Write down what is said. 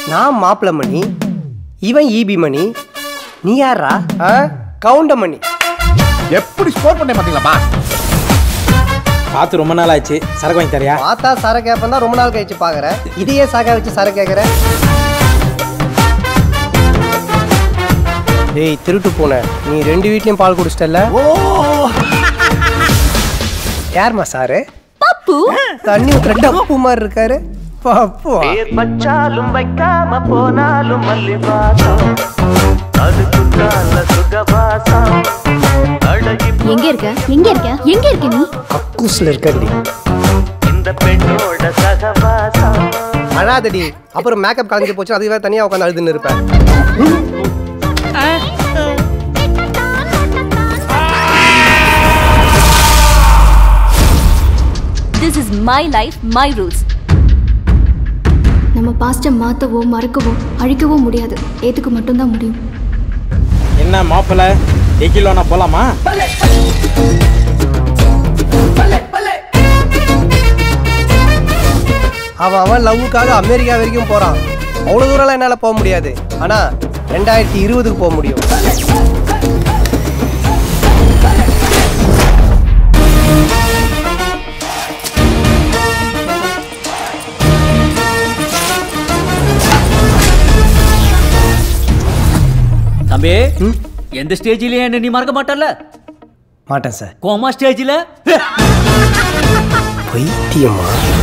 நான் மாப்பிள மணி இவன் ஈபி மணி நீ யாரா ஆ கவுண்ட மணி எப்படி ஸ்கோர் பண்ண மாட்டீங்களா பாஸ் பார்த்து ரொம்ப நாள் ஆச்சு சரக்கு வாங்கி தரியா பார்த்தா சர கேப்பன் தான் ரொம்ப நாள் கழிச்சு பாக்குறேன் இதையே சாக்கா வச்சு சர கேக்குற டேய் திருட்டு போன நீ ரெண்டு வீட்லயும் பால் குடிச்சிட்டல ஓ யாரும்மா சாரு பப்பு தண்ணி ஊத்துற டப்பு மாதிரி இருக்காரு பப்பு பேர் வச்சாலும் வைக்காம போனாலும் மல்லி வாசம் அதுக்குண்டான சுகவாசம் அழகி எங்க இருக்க எங்க இருக்க எங்க இருக்க நீ கக்கூஸ்ல இருக்கடி இந்த பெண்ணோட சகவாசம் அழாதடி அப்புறம் மேக்கப் கலந்து போச்சு அதுவே தனியா உட்காந்து அழுதுன்னு இருப்பேன் this is my life my rules நம்ம பாஸ்ட்டை மாற்றவோ மறக்கவோ அழிக்கவோ முடியாது ஏற்றுக்க மட்டும்தான் முடியும் என்ன மாப்பிள்ள எக்கிலோனா போலாமா அவன் அவன் லவ்வுக்காக அமெரிக்கா வரைக்கும் போறான் அவ்வளவு தூரம்லாம் என்னால போக முடியாது ஆனா ரெண்டாயிரத்தி இருபதுக்கு போக முடியும் தம்பி எந்த ஸ்டேஜ்லயும் என்ன நீ மறக்க மாட்டல்ல மாட்டேன் சார் கோமா ஸ்டேஜ்ல பைத்தியமா